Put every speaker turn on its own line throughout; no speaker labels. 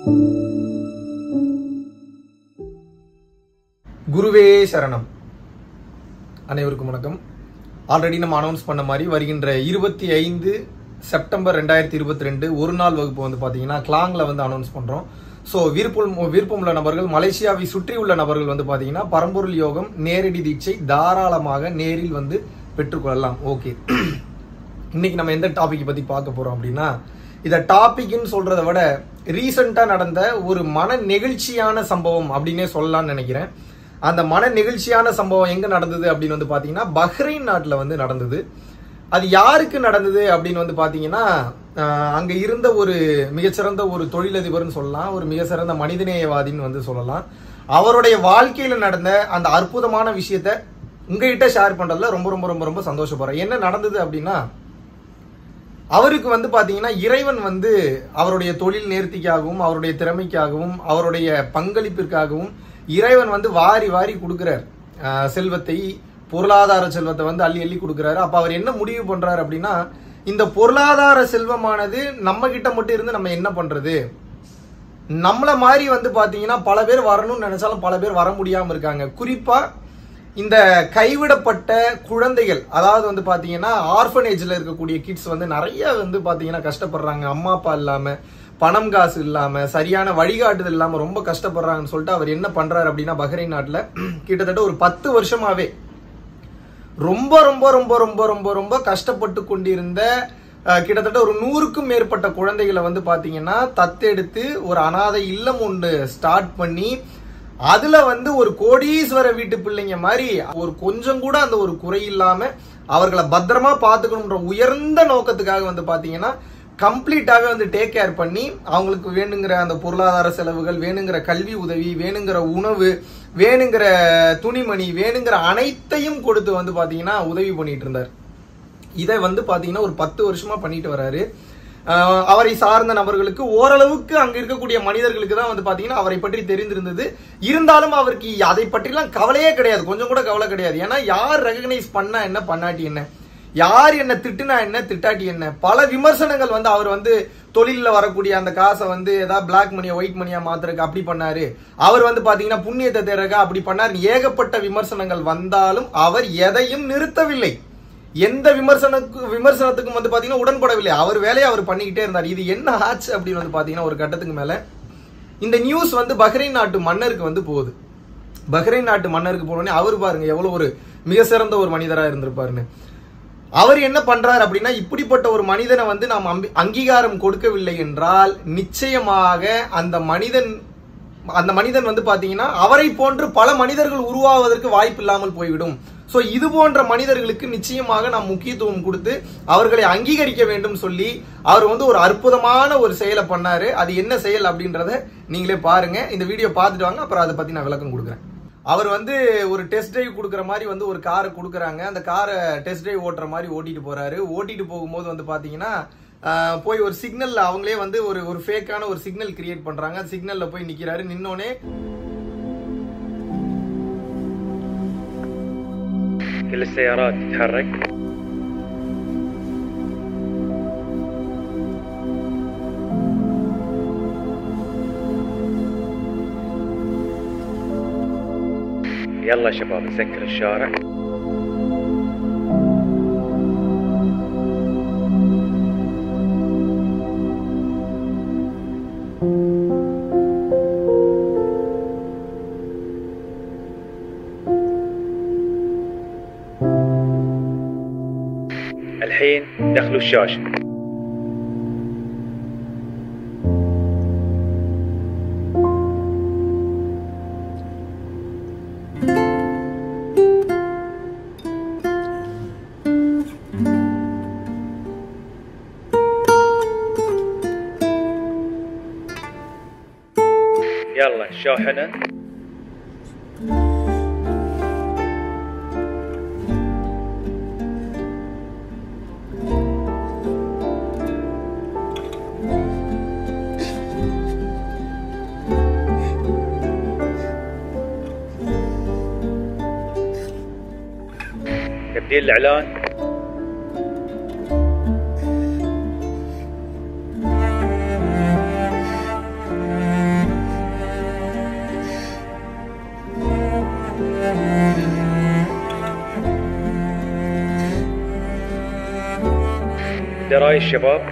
குருவே சரணம் அனைவருக்கும் வணக்கம் ஆல்ரெடி நம்ம அனௌன்ஸ் பண்ண மாதிரி வருகின்ற இருபத்தி ஐந்து செப்டம்பர் ரெண்டாயிரத்தி இருபத்தி ரெண்டு ஒரு நாள் வகுப்பு வந்து பார்த்தீங்கன்னா கிளாங்கில் வந்து அனௌன்ஸ் பண்ணுறோம் ஸோ விருப்பம் விருப்பமுள்ள நபர்கள் மலேசியாவை சுற்றி உள்ள நபர்கள் வந்து பார்த்தீங்கன்னா பரம்பொருள் யோகம் நேரடி தீட்சை தாராளமாக நேரில் வந்து பெற்றுக்கொள்ளலாம் ஓகே இன்னைக்கு நம்ம எந்த டாபிக் பத்தி பார்க்க போறோம் அப்படின்னா இத டாபிக்னு சொல்றதை விட ரீசெண்டா நடந்த ஒரு மன நெகிழ்ச்சியான சம்பவம் அப்படின்னே சொல்லலாம்னு நினைக்கிறேன் அந்த மன நெகிழ்ச்சியான சம்பவம் எங்க நடந்தது அப்படின்னு வந்து பாத்தீங்கன்னா பஹ்ரைன் நாட்டுல வந்து நடந்தது அது யாருக்கு நடந்தது அப்படின்னு வந்து பாத்தீங்கன்னா ஆஹ், அங்க இருந்த ஒரு மிகச்சிறந்த ஒரு தொழிலதிபர்னு சொல்லலாம் ஒரு மிக சிறந்த மனிதநேயவாதின்னு வந்து சொல்லலாம் அவருடைய வாழ்க்கையில நடந்த அந்த அற்புதமான விஷயத்த உங்ககிட்ட ஷேர் பண்றதுல ரொம்ப ரொம்ப ரொம்ப ரொம்ப சந்தோஷப்படுறேன் என்ன நடந்தது அப்படின்னா அவருக்கு வந்து பாத்தீங்கன்னா இறைவன் வந்து அவருடைய தொழில் நேர்த்திக்காகவும் அவருடைய திறமைக்காகவும் அவருடைய பங்களிப்பிற்காகவும் இறைவன் வந்து வாரி வாரி கொடுக்கிறார் ஆஹ் செல்வத்தை பொருளாதார செல்வத்தை வந்து அள்ளி அள்ளி கொடுக்கிறாரு அப்ப அவர் என்ன முடிவு பண்றாரு அப்படின்னா இந்த பொருளாதார செல்வமானது நம்ம கிட்ட மட்டும் இருந்து நம்ம என்ன பண்றது நம்மள மாதிரி வந்து பாத்தீங்கன்னா பல பேர் வரணும்னு நினைச்சாலும் பல பேர் வர முடியாம இருக்காங்க குறிப்பா இந்த கைவிடப்பட்ட குழந்தைகள் அதாவது வந்து பாத்தீங்கன்னா ஆர்ஃபனேஜ்ல இருக்கக்கூடிய கிட்ஸ் வந்து நிறைய வந்து பாத்தீங்கன்னா கஷ்டப்படுறாங்க அம்மா அப்பா இல்லாம பணம் காசு இல்லாம சரியான வழிகாட்டுதல் இல்லாம ரொம்ப கஷ்டப்படுறாங்கன்னு சொல்லிட்டு அவர் என்ன பண்றாரு அப்படின்னா பஹ்ரைன் நாட்டுல கிட்டத்தட்ட ஒரு பத்து வருஷமாவே ரொம்ப ரொம்ப ரொம்ப ரொம்ப ரொம்ப ரொம்ப கஷ்டப்பட்டு கொண்டிருந்த அஹ், கிட்டத்தட்ட ஒரு நூறுக்கும் மேற்பட்ட குழந்தைகளை வந்து பாத்தீங்கன்னா தத்தெடுத்து ஒரு அனாதை இல்லம் ஒன்று ஸ்டார்ட் பண்ணி அதுல வந்து ஒரு கோடீஸ்வர வீட்டு பிள்ளைங்க மாதிரி ஒரு கொஞ்சம் கூட அந்த ஒரு குறை இல்லாம அவர்களை பத்திரமா பாத்துக்கணும்ன்ற உயர்ந்த நோக்கத்துக்காக வந்து பாத்தீங்கன்னா கம்ப்ளீட்டாவே வந்து டேக் கேர் பண்ணி அவங்களுக்கு வேணுங்கிற அந்த பொருளாதார செலவுகள் வேணுங்கிற கல்வி உதவி வேணுங்கிற உணவு வேணுங்கிற துணிமணி வேணுங்கிற அனைத்தையும் கொடுத்து வந்து பாத்தீங்கன்னா உதவி பண்ணிட்டு இருந்தார் இதை வந்து பாத்தீங்கன்னா ஒரு பத்து வருஷமா பண்ணிட்டு வராரு ஆஹ் அவரை சார்ந்த நபர்களுக்கு ஓரளவுக்கு அங்க இருக்கக்கூடிய மனிதர்களுக்கு தான் வந்து பாத்தீங்கன்னா அவரை பற்றி தெரிந்திருந்தது இருந்தாலும் அவருக்கு அதை பற்றிலாம் கவலையே கிடையாது கொஞ்சம் கூட கவலை கிடையாது ஏன்னா யார் ரெகனைஸ் பண்ணா என்ன பண்ணாட்டி என்ன யார் என்ன திட்டுனா என்ன திட்டாட்டி என்ன பல விமர்சனங்கள் வந்து அவர் வந்து தொழில்ல வரக்கூடிய அந்த காசை வந்து ஏதாவது பிளாக் மணியா ஒயிட் மணியா மாத்துறதுக்கு அப்படி பண்ணாரு அவர் வந்து பாத்தீங்கன்னா புண்ணியத்தை தேர்றதுக்கு அப்படி பண்ணாரு ஏகப்பட்ட விமர்சனங்கள் வந்தாலும் அவர் எதையும் நிறுத்தவில்லை எந்த விமர்சனக்கு விமர்சனத்துக்கும் வந்து பாத்தீங்கன்னா உடன்படவில்லை அவர் வேலையை அவர் பண்ணிக்கிட்டே இருந்தார் இது என்ன ஆச்சு அப்படின்னு வந்து பாத்தீங்கன்னா ஒரு கட்டத்துக்கு மேல இந்த நியூஸ் வந்து பஹ்ரைன் நாட்டு மன்னருக்கு வந்து போகுது பஹ்ரைன் நாட்டு மன்னருக்கு போனோடனே அவர் பாருங்க எவ்வளவு ஒரு மிக சிறந்த ஒரு மனிதரா இருந்திருப்பாருன்னு அவர் என்ன பண்றார் அப்படின்னா இப்படிப்பட்ட ஒரு மனிதனை வந்து நாம் அம்பி- அங்கீகாரம் கொடுக்கவில்லை என்றால் நிச்சயமாக அந்த மனிதன் அந்த மனிதன் வந்து பாத்தீங்கன்னா அவரை போன்று பல மனிதர்கள் உருவாவதற்கு வாய்ப்பு இல்லாமல் போய்விடும் சோ இது போன்ற மனிதர்களுக்கு நிச்சயமாக நாம் முக்கியத்துவம் கொடுத்து அவர்களை அங்கீகரிக்க வேண்டும் சொல்லி அவர் வந்து ஒரு அற்புதமான ஒரு செயலை பண்ணாரு அது என்ன செயல் அப்படின்றத நீங்களே பாருங்க இந்த வீடியோ பார்த்துட்டு வாங்க அப்புறம் அதை பத்தி நான் விளக்கம் கொடுக்குறேன் அவர் வந்து ஒரு டெஸ்ட் டிரைவ் கொடுக்குற மாதிரி வந்து ஒரு காரை கொடுக்குறாங்க அந்த காரை டெஸ்ட் டிரைவ் ஓட்டுற மாதிரி ஓட்டிட்டு போறாரு ஓட்டிட்டு போகும்போது வந்து பாத்தீங்கன்னா ஆஹ், போய் ஒரு சிக்னல்ல அவங்களே வந்து ஒரு ஒரு ஃபேக்கான ஒரு சிக்னல் கிரியேட் பண்றாங்க அந்த சிக்னல்ல போய் நிக்கிறாரு நின்னோனே
كل السيارات تتحرك يلا يا شباب نسكر الشارع الحين دخلوا الشاشة يلا شاحنة تبديل الاعلان راي الشباب؟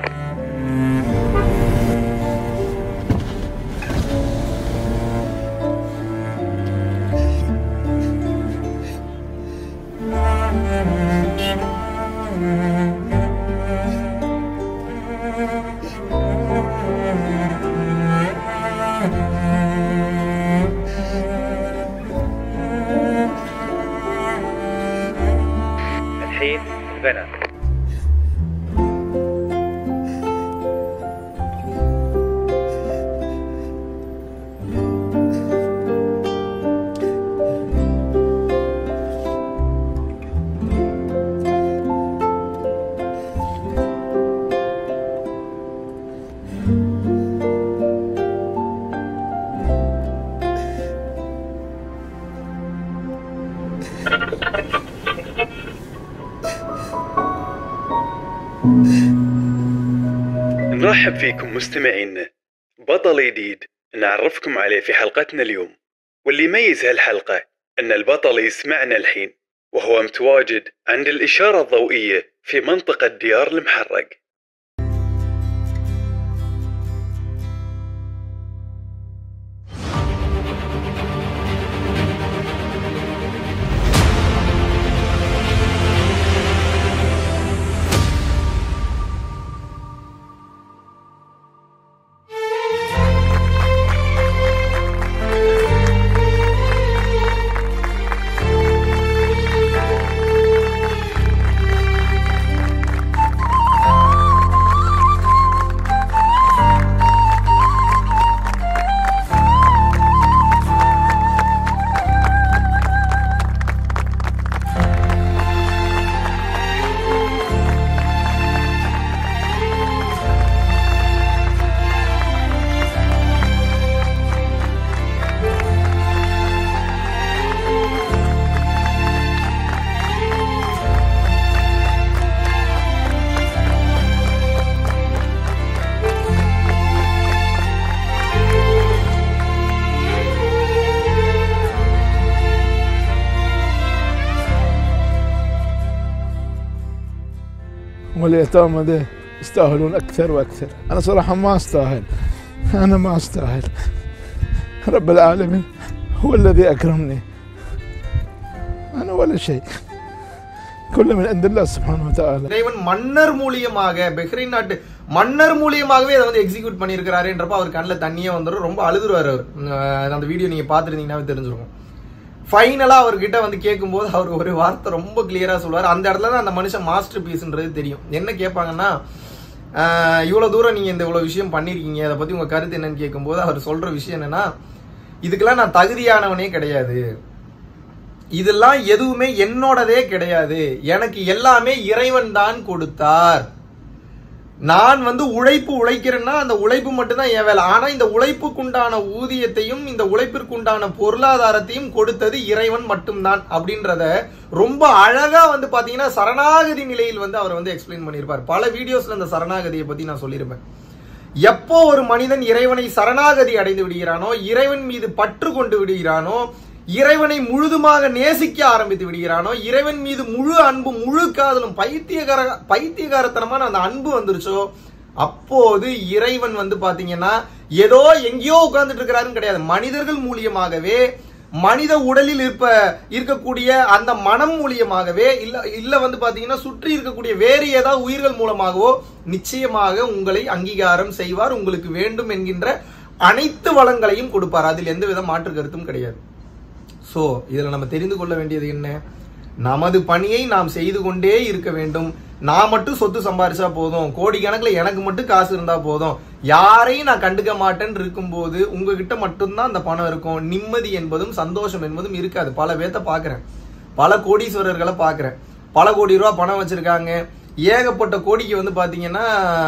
الحين البنات نرحب فيكم مستمعينا بطل جديد نعرفكم عليه في حلقتنا اليوم واللي يميز هالحلقة أن البطل يسمعنا الحين وهو متواجد عند الإشارة الضوئية في منطقة ديار المحرق
واليتامى ده يستاهلون اكثر واكثر انا صراحه ما استاهل انا ما استاهل رب العالمين هو الذي اكرمني انا ولا شيء كله من عند الله سبحانه وتعالى
இறைவன் மன்னர் மூலியமாக பஹ்ரைன் நாட்டு மன்னர் மூலியமாகவே அதை வந்து எக்ஸிக்யூட் பண்ணியிருக்கிறாருன்றப்ப அவர் கண்ணில் தண்ணியே வந்துடும் ரொம்ப அழுதுருவார் அவர் அஹ் அந்த வீடியோ நீங்க பார்த்துருந்தீங்கன்னாவே தெரிஞ்சிருக்கும் ஃபைனலா அவர்கிட்ட வந்து கேட்கும்போது அவர் ஒரு வார்த்தை ரொம்ப கிளியரா சொல்லுவார் அந்த இடத்துல தான் அந்த மனுஷன் மாஸ்டர் பீஸ்ன்றது தெரியும் என்ன கேட்பாங்கன்னா ஆஹ் இவ்வளவு தூரம் நீங்க இந்த இவ்வளவு விஷயம் பண்ணிருக்கீங்க அதை பத்தி உங்க கருத்து என்னன்னு கேட்கும்போது அவர் சொல்ற விஷயம் என்னன்னா இதுக்கெல்லாம் நான் தகுதியானவனே கிடையாது இதெல்லாம் எதுவுமே என்னோடதே கிடையாது எனக்கு எல்லாமே இறைவன் தான் கொடுத்தார் நான் வந்து உழைப்பு உழைக்கிறேன்னா அந்த உழைப்பு மட்டும்தான் என் வேலை ஆனா இந்த உழைப்புக்குண்டான ஊதியத்தையும் இந்த உழைப்பிற்குண்டான பொருளாதாரத்தையும் கொடுத்தது இறைவன் மட்டும்தான் அப்படின்றத ரொம்ப அழகா வந்து பாத்தீங்கன்னா சரணாகதி நிலையில் வந்து அவர் வந்து எக்ஸ்பிளைன் பண்ணியிருப்பார் பல வீடியோஸ்ல இந்த சரணாகதியை பத்தி நான் சொல்லியிருப்பேன் எப்போ ஒரு மனிதன் இறைவனை சரணாகதி அடைந்து விடுகிறானோ இறைவன் மீது பற்று கொண்டு விடுகிறானோ இறைவனை முழுதுமாக நேசிக்க ஆரம்பித்து விடுகிறானோ இறைவன் மீது முழு அன்பு முழு காதலும் பைத்தியகார பைத்தியகாரத்தனமான அந்த அன்பு வந்துருச்சோ அப்போது இறைவன் வந்து பாத்தீங்கன்னா ஏதோ எங்கேயோ உட்கார்ந்துட்டு இருக்கிறாருன்னு கிடையாது மனிதர்கள் மூலியமாகவே மனித உடலில் இருப்ப இருக்கக்கூடிய அந்த மனம் மூலியமாகவே இல்ல இல்ல வந்து பாத்தீங்கன்னா சுற்றி இருக்கக்கூடிய வேறு ஏதாவது உயிர்கள் மூலமாகவோ நிச்சயமாக உங்களை அங்கீகாரம் செய்வார் உங்களுக்கு வேண்டும் என்கின்ற அனைத்து வளங்களையும் கொடுப்பார் அதில் எந்த வித மாற்று கருத்தும் கிடையாது சோ இதுல நம்ம தெரிந்து கொள்ள வேண்டியது என்ன நமது பணியை நாம் செய்து கொண்டே இருக்க வேண்டும் நான் மட்டும் சொத்து சம்பாரிச்சா போதும் கோடிக்கணக்கில் எனக்கு மட்டும் காசு இருந்தா போதும் யாரையும் நான் கண்டுக்க மாட்டேன்னு இருக்கும்போது உங்ககிட்ட மட்டும்தான் அந்த பணம் இருக்கும் நிம்மதி என்பதும் சந்தோஷம் என்பதும் இருக்காது பல பேத்த பாக்குறேன் பல கோடீஸ்வரர்களை பாக்குறேன் பல கோடி ரூபா பணம் வச்சிருக்காங்க ஏகப்பட்ட கோடிக்கு வந்து பாத்தீங்கன்னா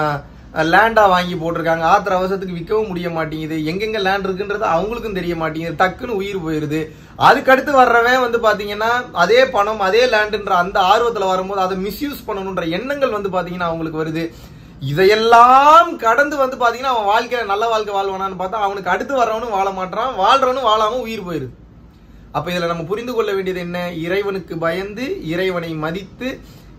லேண்டா வாங்கி போட்டிருக்காங்க ஆத்திர அவசரத்துக்கு விற்கவும் முடிய மாட்டேங்குது எங்கெங்க லேண்ட் இருக்குன்றது அவங்களுக்கும் தெரிய மாட்டேங்குது டக்குன்னு உயிர் போயிருது அதுக்கடுத்து வர்றவன் வந்து பாத்தீங்கன்னா அதே பணம் அதே லேண்டுன்ற அந்த ஆர்வத்துல வரும்போது அதை மிஸ்யூஸ் பண்ணணுன்ற எண்ணங்கள் வந்து பாத்தீங்கன்னா அவங்களுக்கு வருது இதையெல்லாம் கடந்து வந்து பாத்தீங்கன்னா அவன் வாழ்க்கையில நல்ல வாழ்க்கை வாழ்வானான்னு பார்த்தா அவனுக்கு அடுத்து வர்றவனும் வாழ மாட்டான் வாழ்றவனும் வாழாம உயிர் போயிருது அப்ப இதுல நம்ம புரிந்து கொள்ள வேண்டியது என்ன இறைவனுக்கு பயந்து இறைவனை மதித்து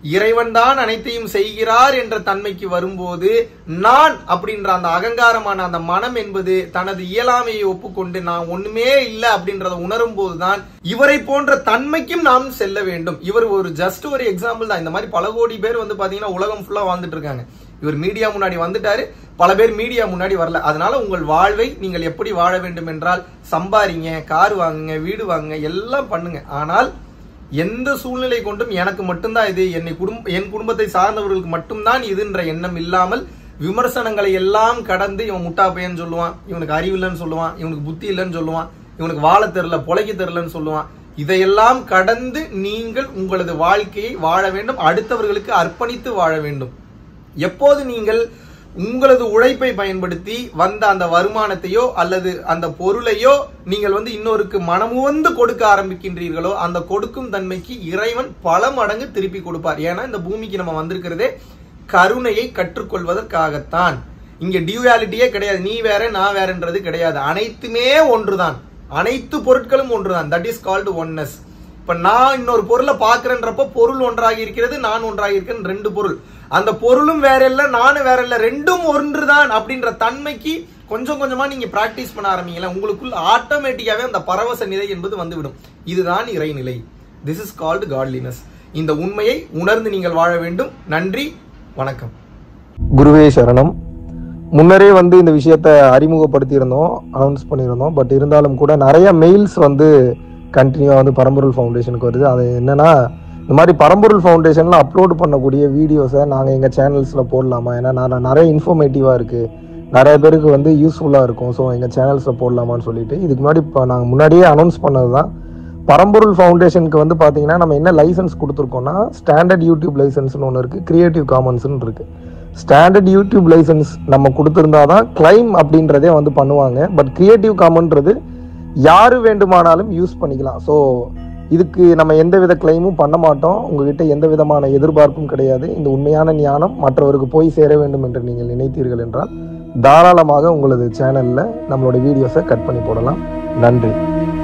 இறைவன் தான் அனைத்தையும் செய்கிறார் என்ற தன்மைக்கு வரும்போது நான் அப்படின்ற அந்த அகங்காரமான அந்த மனம் என்பது தனது இயலாமையை ஒப்புக்கொண்டு நான் ஒண்ணுமே இல்லை அப்படின்றத உணரும் போதுதான் இவரை போன்ற தன்மைக்கும் நாம் செல்ல வேண்டும் இவர் ஒரு ஜஸ்ட் ஒரு எக்ஸாம்பிள் தான் இந்த மாதிரி பல கோடி பேர் வந்து பாத்தீங்கன்னா உலகம் ஃபுல்லா வாழ்ந்துட்டு இருக்காங்க இவர் மீடியா முன்னாடி வந்துட்டாரு பல பேர் மீடியா முன்னாடி வரல அதனால உங்கள் வாழ்வை நீங்கள் எப்படி வாழ வேண்டும் என்றால் சம்பாரிங்க கார் வாங்குங்க வீடு வாங்குங்க எல்லாம் பண்ணுங்க ஆனால் எந்த சூழ்நிலை கொண்டும் எனக்கு மட்டும்தான் இது என்னை குடும்ப என் குடும்பத்தை சார்ந்தவர்களுக்கு மட்டும்தான் இதுன்ற எண்ணம் இல்லாமல் விமர்சனங்களை எல்லாம் கடந்து இவன் முட்டா பையன் சொல்லுவான் இவனுக்கு அறிவு இல்லைன்னு சொல்லுவான் இவனுக்கு புத்தி இல்லைன்னு சொல்லுவான் இவனுக்கு வாழ தெரில பொழைக்க தெரிலன்னு சொல்லுவான் இதையெல்லாம் கடந்து நீங்கள் உங்களது வாழ்க்கையை வாழ வேண்டும் அடுத்தவர்களுக்கு அர்ப்பணித்து வாழ வேண்டும் எப்போது நீங்கள் உங்களது உழைப்பை பயன்படுத்தி வந்த அந்த வருமானத்தையோ அல்லது அந்த பொருளையோ நீங்கள் வந்து இன்னொருக்கு மனமுவந்து கொடுக்க ஆரம்பிக்கின்றீர்களோ அந்த கொடுக்கும் தன்மைக்கு இறைவன் பல மடங்கு திருப்பி கொடுப்பார் ஏன்னா இந்த பூமிக்கு நம்ம வந்திருக்கிறதே கருணையை கற்றுக்கொள்வதற்காகத்தான் இங்க டியூயாலிட்டியே கிடையாது நீ வேற நான் வேறன்றது கிடையாது அனைத்துமே ஒன்றுதான் அனைத்து பொருட்களும் ஒன்றுதான் தட் இஸ் கால்டு ஒன்னஸ் இப்ப நான் இன்னொரு பொருளை பாக்குறேன்றப்ப பொருள் ஒன்றாகி இருக்கிறது நான் ஒன்றாகி இருக்கிறேன் ரெண்டு பொருள் அந்த பொருளும் வேற இல்ல நானும் வேற இல்ல ரெண்டும் ஒன்றுதான் அப்படின்ற தன்மைக்கு கொஞ்சம் கொஞ்சமா நீங்க பிராக்டிஸ் பண்ண ஆரம்பிங்களா உங்களுக்குள் ஆட்டோமேட்டிக்காவே அந்த பரவச நிலை என்பது வந்துவிடும் இதுதான் இறைநிலை திஸ் இஸ் கால்டு காட்லினஸ் இந்த உண்மையை உணர்ந்து நீங்கள் வாழ வேண்டும் நன்றி வணக்கம்
குருவே சரணம் முன்னரே வந்து இந்த விஷயத்த அறிமுகப்படுத்தியிருந்தோம் அனௌன்ஸ் பண்ணியிருந்தோம் பட் இருந்தாலும் கூட நிறைய மெயில்ஸ் வந்து கண்டினியூவாக வந்து பரம்பொருள் ஃபவுண்டேஷனுக்கு வருது அது என்னன்னா இந்த மாதிரி பரம்பொருள் ஃபவுண்டேஷனில் அப்லோட் பண்ணக்கூடிய வீடியோஸை நாங்கள் எங்கள் சேனல்ஸில் போடலாமா ஏன்னா நான் நிறைய இன்ஃபர்மேட்டிவாக இருக்குது நிறைய பேருக்கு வந்து யூஸ்ஃபுல்லாக இருக்கும் ஸோ எங்கள் சேனல்ஸில் போடலாமான்னு சொல்லிட்டு இதுக்கு முன்னாடி இப்போ நாங்கள் முன்னாடியே அனௌன்ஸ் பண்ணது தான் பரம்பொருள் ஃபவுண்டேஷனுக்கு வந்து பார்த்தீங்கன்னா நம்ம என்ன லைசன்ஸ் கொடுத்துருக்கோம்னா ஸ்டாண்டர்ட் யூடியூப் லைசன்ஸ்னு ஒன்று இருக்குது கிரியேட்டிவ் காமன்ஸ்னு இருக்குது ஸ்டாண்டர்ட் யூடியூப் லைசன்ஸ் நம்ம கொடுத்துருந்தா தான் கிளைம் அப்படின்றதே வந்து பண்ணுவாங்க பட் கிரியேட்டிவ் காமன்றது யாரு வேண்டுமானாலும் யூஸ் பண்ணிக்கலாம் ஸோ இதுக்கு நம்ம எந்த வித கிளைமும் பண்ண மாட்டோம் உங்ககிட்ட எந்த விதமான எதிர்பார்ப்பும் கிடையாது இந்த உண்மையான ஞானம் மற்றவருக்கு போய் சேர வேண்டும் என்று நீங்கள் நினைத்தீர்கள் என்றால் தாராளமாக உங்களது சேனலில் நம்மளோட வீடியோஸை கட் பண்ணி போடலாம் நன்றி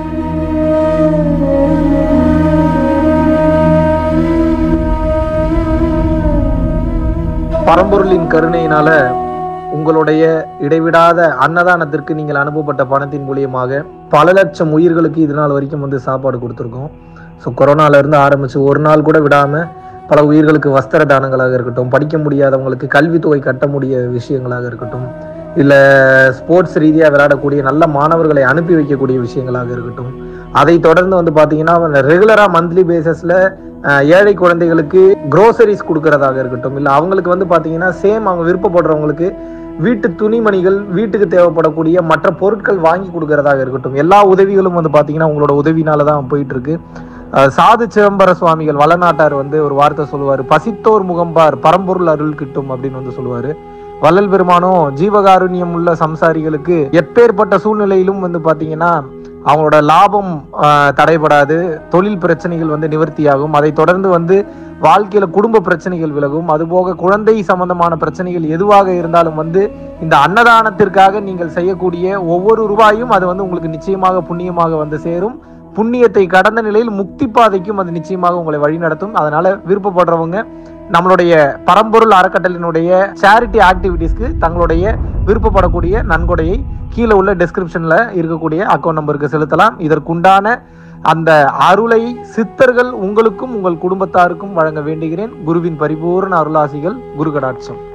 பரம்பொருளின் கருணையினால உங்களுடைய இடைவிடாத அன்னதானத்திற்கு நீங்கள் அனுப்பப்பட்ட பணத்தின் மூலியமாக பல லட்சம் உயிர்களுக்கு இது நாள் வரைக்கும் வந்து சாப்பாடு கொடுத்துருக்கோம் ஸோ கொரோனால இருந்து ஆரம்பிச்சு ஒரு நாள் கூட விடாம பல உயிர்களுக்கு வஸ்திர தானங்களாக இருக்கட்டும் படிக்க முடியாதவங்களுக்கு கல்வித்தொகை கட்ட முடிய விஷயங்களாக இருக்கட்டும் இல்ல ஸ்போர்ட்ஸ் ரீதியா விளையாடக்கூடிய நல்ல மாணவர்களை அனுப்பி வைக்கக்கூடிய விஷயங்களாக இருக்கட்டும் அதை தொடர்ந்து வந்து பாத்தீங்கன்னா ரெகுலரா மந்த்லி பேசிஸ்ல ஏழை குழந்தைகளுக்கு க்ரோசரிஸ் கொடுக்கறதாக இருக்கட்டும் இல்ல அவங்களுக்கு வந்து பாத்தீங்கன்னா சேம் அவங்க விருப்பப்படுறவங்களுக்கு வீட்டு துணிமணிகள் வீட்டுக்கு தேவைப்படக்கூடிய மற்ற பொருட்கள் வாங்கி கொடுக்கறதாக இருக்கட்டும் எல்லா உதவிகளும் வந்து பாத்தீங்கன்னா உங்களோட உதவினால தான் போயிட்டு இருக்கு அஹ் சாது சிதம்பர சுவாமிகள் வளநாட்டார் வந்து ஒரு வார்த்தை சொல்லுவார் பசித்தோர் முகம்பார் பரம்பொருள் அருள் கிட்டும் அப்படின்னு வந்து சொல்லுவாரு வள்ளல் பெருமானும் ஜீவகாருண்யம் உள்ள சம்சாரிகளுக்கு எப்பேற்பட்ட சூழ்நிலையிலும் வந்து பாத்தீங்கன்னா அவங்களோட லாபம் ஆஹ், தடைபடாது தொழில் பிரச்சனைகள் வந்து நிவர்த்தியாகும் அதை தொடர்ந்து வந்து வாழ்க்கையில குடும்ப பிரச்சனைகள் விலகும் அதுபோக குழந்தை சம்பந்தமான பிரச்சனைகள் எதுவாக இருந்தாலும் வந்து இந்த அன்னதானத்திற்காக நீங்கள் செய்யக்கூடிய ஒவ்வொரு ரூபாயும் அது வந்து உங்களுக்கு நிச்சயமாக புண்ணியமாக வந்து சேரும் புண்ணியத்தை கடந்த நிலையில் முக்தி பாதைக்கும் அது நிச்சயமாக உங்களை வழிநடத்தும் அதனால விருப்பப்படுறவங்க நம்மளுடைய பரம்பொருள் அறக்கட்டளினுடைய சேரிட்டி ஆக்டிவிட்டீஸ்க்கு தங்களுடைய விருப்பப்படக்கூடிய நன்கொடையை கீழே உள்ள டெஸ்கிரிப்ஷன்ல இருக்கக்கூடிய அக்கௌண்ட் நம்பருக்கு செலுத்தலாம் இதற்குண்டான அந்த அருளை சித்தர்கள் உங்களுக்கும் உங்கள் குடும்பத்தாருக்கும் வழங்க வேண்டுகிறேன் குருவின் பரிபூர்ண அருளாசிகள் குரு கடாட்சம்